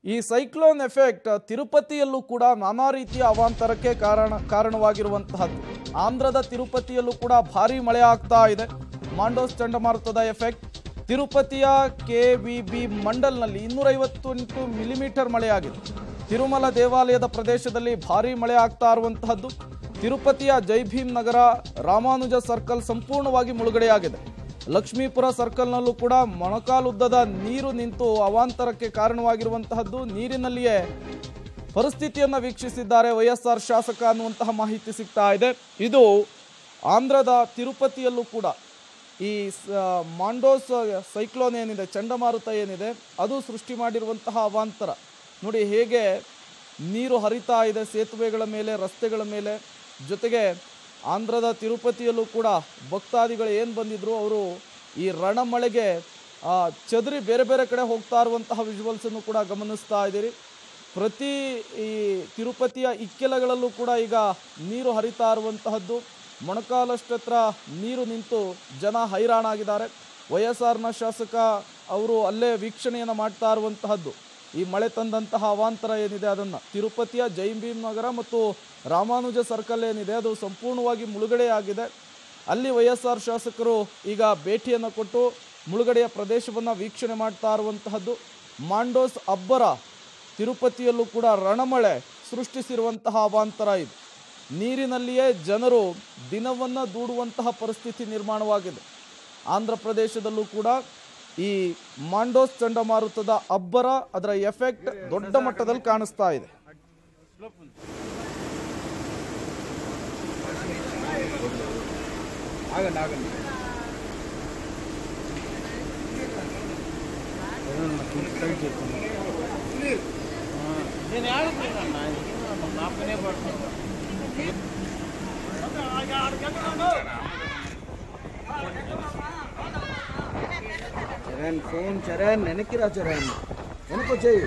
ಈ cyclone effect ತಿರುಪತಿಯಲ್ಲೂ ಕೂಡ ನಾನಾ ರೀತಿಯ ಅವಾಂತರಕ್ಕೆ ಕಾರಣ ಕಾರಣವಾಗಿರುವಂತಹದ್ದು ಆಂಧ್ರದ ತಿರುಪತಿಯಲ್ಲೂ ಕೂಡ ಭಾರಿ ಮಳೆ ಆಗ್ತಾ ಇದೆ ಮಾಂಡೋಸ್ ಚಂಡಮಾರುತದ ಎಫೆಕ್ಟ್ ತಿರುಪತಿಯ ಕೆ ವಿ ಬಿ ಮಂಡಲ್ನಲ್ಲಿ ಇನ್ನೂರೈವತ್ತೆಂಟು ಮಿಲಿಮೀಟರ್ ಮಳೆಯಾಗಿದೆ ತಿರುಮಲ ದೇವಾಲಯದ ಪ್ರದೇಶದಲ್ಲಿ ಭಾರಿ ಮಳೆ ಆಗ್ತಾ ಇರುವಂತಹದ್ದು ತಿರುಪತಿಯ ಜೈಭೀಮ್ ನಗರ ರಾಮಾನುಜ ಸರ್ಕಲ್ ಸಂಪೂರ್ಣವಾಗಿ ಮುಳುಗಡೆಯಾಗಿದೆ ಲಕ್ಷ್ಮೀಪುರ ಸರ್ಕಲ್ನಲ್ಲೂ ಕೂಡ ಮೊಣಕಾಲುದ್ದದ ನೀರು ನಿಂತು ಅವಾಂತರಕ್ಕೆ ಕಾರಣವಾಗಿರುವಂತಹದ್ದು ನೀರಿನಲ್ಲಿಯೇ ಪರಿಸ್ಥಿತಿಯನ್ನು ವೀಕ್ಷಿಸಿದ್ದಾರೆ ವೈಎಸ್ಆರ್ ಶಾಸಕ ಅನ್ನುವಂತಹ ಮಾಹಿತಿ ಸಿಗ್ತಾ ಇದೆ ಇದು ಆಂಧ್ರದ ತಿರುಪತಿಯಲ್ಲೂ ಕೂಡ ಈ ಸ- ಮಾಂಡೋಸ್ ಸೈಕ್ಲೋನ್ ಏನಿದೆ ಚಂಡಮಾರುತ ಏನಿದೆ ಅದು ಸೃಷ್ಟಿ ಮಾಡಿರುವಂತಹ ಅವಾಂತರ ನೋಡಿ ಹೇಗೆ ನೀರು ಹರಿತಾ ಇದೆ ಸೇತುವೆಗಳ ಮೇಲೆ ರಸ್ತೆಗಳ ಮೇಲೆ ಜೊತೆಗೆ ಆಂಧ್ರದ ತಿರುಪತಿಯಲ್ಲೂ ಕೂಡ ಭಕ್ತಾದಿಗಳು ಏನು ಬಂದಿದ್ರು ಅವರು ಈ ರಣಮಳೆಗೆ ಆ, ಚದರಿ ಬೇರೆ ಬೇರೆ ಕಡೆ ಹೋಗ್ತಾ ಇರುವಂತಹ ವಿಜುವಲ್ಸನ್ನು ಕೂಡ ಗಮನಿಸ್ತಾ ಇದ್ದೀರಿ ಪ್ರತಿ ಈ ತಿರುಪತಿಯ ಇಕ್ಕೆಲಗಳಲ್ಲೂ ಕೂಡ ಈಗ ನೀರು ಹರಿತಾ ಇರುವಂತಹದ್ದು ಮೊಣಕಾಲಷ್ಟತ್ರ ನೀರು ನಿಂತು ಜನ ಹೈರಾಣಾಗಿದ್ದಾರೆ ವೈ ಎಸ್ ಆರ್ನ ಶಾಸಕ ಅವರು ಅಲ್ಲೇ ವೀಕ್ಷಣೆಯನ್ನು ಮಾಡ್ತಾ ಇರುವಂತಹದ್ದು ಈ ಮಳೆ ತಂದಂತಹ ಅವಾಂತರ ಏನಿದೆ ಅದನ್ನು ತಿರುಪತಿಯ ಜೈನ್ ಭೀಮ್ ನಗರ ಮತ್ತು ರಾಮಾನುಜ ಸರ್ಕಲ್ ಏನಿದೆ ಅದು ಸಂಪೂರ್ಣವಾಗಿ ಮುಳುಗಡೆಯಾಗಿದೆ ಅಲ್ಲಿ ವೈ ಎಸ್ ಆರ್ ಶಾಸಕರು ಈಗ ಭೇಟಿಯನ್ನು ಕೊಟ್ಟು ಮುಳುಗಡೆಯ ಪ್ರದೇಶವನ್ನು ವೀಕ್ಷಣೆ ಮಾಡ್ತಾ ಇರುವಂತಹದ್ದು ಮಾಂಡೋಸ್ ಅಬ್ಬರ ತಿರುಪತಿಯಲ್ಲೂ ಕೂಡ ರಣಮಳೆ ಸೃಷ್ಟಿಸಿರುವಂತಹ ಅವಾಂತರ ಇದು ನೀರಿನಲ್ಲಿಯೇ ಜನರು ದಿನವನ್ನು ದೂಡುವಂತಹ ಪರಿಸ್ಥಿತಿ ನಿರ್ಮಾಣವಾಗಿದೆ ಆಂಧ್ರ ಪ್ರದೇಶದಲ್ಲೂ ಕೂಡ ಈ ಮಾಂಡೋಸ್ ಚಂಡಮಾರುತದ ಅಬ್ಬರ ಅದರ ಎಫೆಕ್ಟ್ ದೊಡ್ಡ ಮಟ್ಟದಲ್ಲಿ ಕಾಣಿಸ್ತಾ ಇದೆ ಆಗಲ್ಲ ಆಗಲ್ಲ నేను ఆడుతున్నాను నా పనే పడుతున్నాను చరణ్ ఫోన్ చరణ్ వెనక్కిరా చరణ్ వెనక్కి వచ్చేయి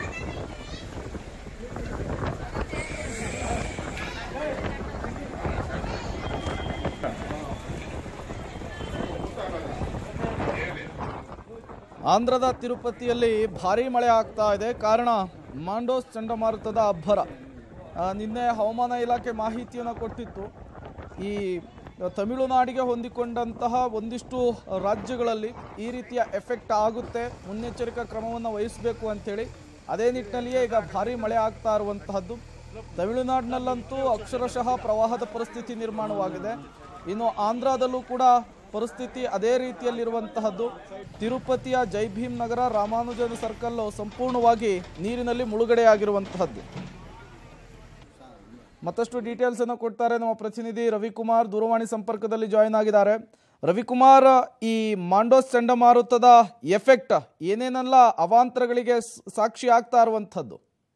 ಆಂಧ್ರದ ತಿರುಪತಿಯಲ್ಲಿ ಭಾರೀ ಮಳೆ ಆಗ್ತಾ ಇದೆ ಕಾರಣ ಮಾಂಡೋಸ್ ಚಂಡಮಾರುತದ ಅಬ್ಬರ ಆ, ನಿನ್ನೆ ಹವಾಮಾನ ಇಲಾಖೆ ಮಾಹಿತಿಯನ್ನು ಕೊಟ್ಟಿತ್ತು ಈ ತಮಿಳುನಾಡಿಗೆ ಹೊಂದಿಕೊಂಡಂತಹ ಒಂದಿಷ್ಟು ರಾಜ್ಯಗಳಲ್ಲಿ ಈ ರೀತಿಯ ಎಫೆಕ್ಟ್ ಆಗುತ್ತೆ ಮುನ್ನೆಚ್ಚರಿಕಾ ಕ್ರಮವನ್ನು ವಹಿಸಬೇಕು ಅಂಥೇಳಿ ಅದೇ ನಿಟ್ಟಿನಲ್ಲಿಯೇ ಈಗ ಭಾರೀ ಮಳೆ ಆಗ್ತಾ ಇರುವಂತಹದ್ದು ತಮಿಳುನಾಡಿನಲ್ಲಂತೂ ಅಕ್ಷರಶಃ ಪ್ರವಾಹದ ಪರಿಸ್ಥಿತಿ ನಿರ್ಮಾಣವಾಗಿದೆ ಇನ್ನು ಆಂಧ್ರದಲ್ಲೂ ಕೂಡ ಪರಿಸ್ಥಿತಿ ಅದೇ ರೀತಿಯಲ್ಲಿರುವಂತಹದ್ದು ತಿರುಪತಿಯ ಜೈಭೀಮ್ ನಗರ ರಾಮಾನುಜನ ಸರ್ಕಲ್ ಸಂಪೂರ್ಣವಾಗಿ ನೀರಿನಲ್ಲಿ ಮುಳುಗಡೆಯಾಗಿರುವಂತಹದ್ದು ಮತ್ತಷ್ಟು ಡೀಟೇಲ್ಸ್ ಅನ್ನು ಕೊಡ್ತಾರೆ ನಮ್ಮ ಪ್ರತಿನಿಧಿ ರವಿಕುಮಾರ್ ದೂರವಾಣಿ ಸಂಪರ್ಕದಲ್ಲಿ ಜಾಯಿನ್ ಆಗಿದ್ದಾರೆ ರವಿಕುಮಾರ್ ಈ ಮಾಂಡೋಸ್ ಚಂಡಮಾರುತದ ಎಫೆಕ್ಟ್ ಏನೇನೆಲ್ಲ ಅವಾಂತರಗಳಿಗೆ ಸ್- ಸಾಕ್ಷಿ ಆಗ್ತಾ ಇರುವಂಥದ್ದು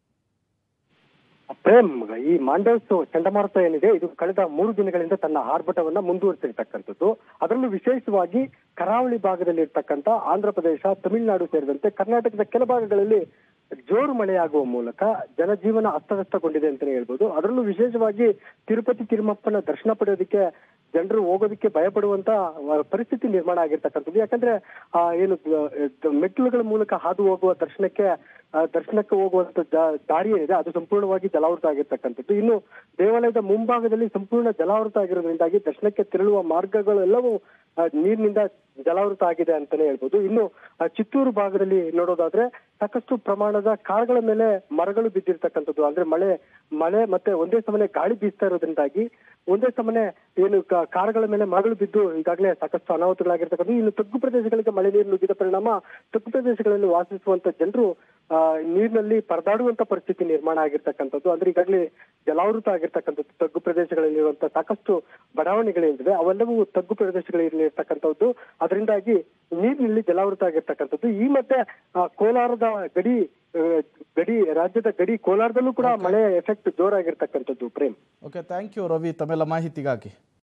ಪ್ರೇಮ್ ಈ ಮಾಂಡವ್ಸ್ ಚಂಡಮಾರುತ ಏನಿದೆ ಇದು ಕಳೆದ ಮೂರು ದಿನಗಳಿಂದ ತನ್ನ ಆರ್ಭಟವನ್ನ ಮುಂದುವರಿಸಿರ್ತಕ್ಕಂಥದ್ದು ಅದರಲ್ಲೂ ವಿಶೇಷವಾಗಿ ಕರಾವಳಿ ಭಾಗದಲ್ಲಿ ಇರ್ತಕ್ಕಂಥ ಆಂಧ್ರ ಪ್ರದೇಶ ತಮಿಳುನಾಡು ಸೇರಿದಂತೆ ಕರ್ನಾಟಕದ ಕೆಲ ಭಾಗಗಳಲ್ಲಿ ಜೋರು ಮಳೆಯಾಗುವ ಮೂಲಕ ಜನಜೀವನ ಅಸ್ತವ್ಯಸ್ತಗೊಂಡಿದೆ ಅಂತಾನೆ ಹೇಳ್ಬೋದು ಅದರಲ್ಲೂ ವಿಶೇಷವಾಗಿ ತಿರುಪತಿ ತಿರುಮಪ್ಪನ ದರ್ಶನ ಪಡೆಯೋದಕ್ಕೆ ಜನರು ಹೋಗೋದಕ್ಕೆ ಭಯಪಡುವಂತ ಆ, ಪರಿಸ್ಥಿತಿ ನಿರ್ಮಾಣ ಆಗಿರ್ತಕ್ಕಂಥದ್ದು ಯಾಕಂದ್ರೆ ಆ, ಏನು ಆ, ಮೆಟ್ಟಿಲುಗಳ ಮೂಲಕ ಹಾದು ಹೋಗುವ ದರ್ಶನಕ್ಕೆ ಆ, ದರ್ಶನಕ್ಕೆ ಹೋಗುವಂತ ಜ- ದಾರಿ ಏನಿದೆ ಅದು ಸಂಪೂರ್ಣವಾಗಿ ಜಲಾವೃತ ಆಗಿರ್ತಕ್ಕಂಥದ್ದು ಇನ್ನು ದೇವಾಲಯದ ಮುಂಭಾಗದಲ್ಲಿ ಸಂಪೂರ್ಣ ಜಲಾವೃತ ಆಗಿರೋದ್ರಿಂದಾಗಿ ದರ್ಶನಕ್ಕೆ ತೆರಳುವ ಮಾರ್ಗಗಳೆಲ್ಲವೂ ಆ, ನೀರಿನಿಂದ ಜಲಾವೃತ ಆಗಿದೆ ಅಂತಾನೆ ಹೇಳ್ಬೋದು ಇನ್ನು ಆ, ಚಿತ್ತೂರು ಭಾಗದಲ್ಲಿ ನೋಡೋದಾದ್ರೆ ಸಾಕಷ್ಟು ಪ್ರಮಾಣದ ಕಾರ್ಗಳ ಮೇಲೆ ಮರಗಳು ಬಿದ್ದಿರ್ತಕ್ಕಂಥದ್ದು ಅಂದ್ರೆ ಮಳೆ ಮಳೆ ಮತ್ತೆ ಒಂದೇ ಸಮನೆ ಗಾಳಿ ಬೀಸ್ತಾ ಇರೋದ್ರಿಂದಾಗಿ ಒಂದೇ ಸಮನೆ ಏನು ಕ- ಕಾರ್ಗಳ ಮೇಲೆ ಮರಗಳು ಬಿದ್ದು ಈಗಾಗಲೇ ಸಾಕಷ್ಟು ಅನಾಹುತಗಳಾಗಿರ್ತಕ್ಕಂಥದ್ದು ಇನ್ನು ತಗ್ಗು ಪ್ರದೇಶಗಳಿಗೆ ಮಳೆ ನೀರು ನುಗ್ಗಿದ ಪರಿಣಾಮ ತಗ್ಗು ಪ್ರದೇಶಗಳಲ್ಲಿ ವಾಸಿಸುವಂತ ಜನರು ಆ, ನೀರಿನಲ್ಲಿ ಪರದಾಡುವಂತ ಪರಿಸ್ಥಿತಿ ನಿರ್ಮಾಣ ಆಗಿರ್ತಕ್ಕಂಥದ್ದು ಅಂದ್ರೆ ಈಗಾಗಲೇ ಜಲಾವೃತ ಆಗಿರ್ತಕ್ಕಂಥದ್ದು ತಗ್ಗು ಪ್ರದೇಶಗಳಲ್ಲಿರುವಂತ ಸಾಕಷ್ಟು ಬಡಾವಣೆಗಳೇನಿವೆ ಅವೆಲ್ಲವೂ ತಗ್ಗು ಪ್ರದೇಶಗಳಲ್ಲಿ ಇರ್ತಕ್ಕಂಥದ್ದು ಅದರಿಂದಾಗಿ ನೀರಿನಲ್ಲಿ ಜಲಾವೃತ ಆಗಿರ್ತಕ್ಕಂಥದ್ದು ಈ ಮತ್ತೆ ಆ, ಕೋಲಾರದ ಗಡಿ ಆ, ಗಡಿ ರಾಜ್ಯದ ಗಡಿ ಕೋಲಾರದಲ್ಲೂ ಕೂಡ ಮಳೆಯ ಎಫೆಕ್ಟ್ ಜೋರಾಗಿರ್ತಕ್ಕಂಥದ್ದು Prem okay thank you Ravi ತಮ್ಮೆಲ್ಲ ಮಾಹಿತಿಗಾಗಿ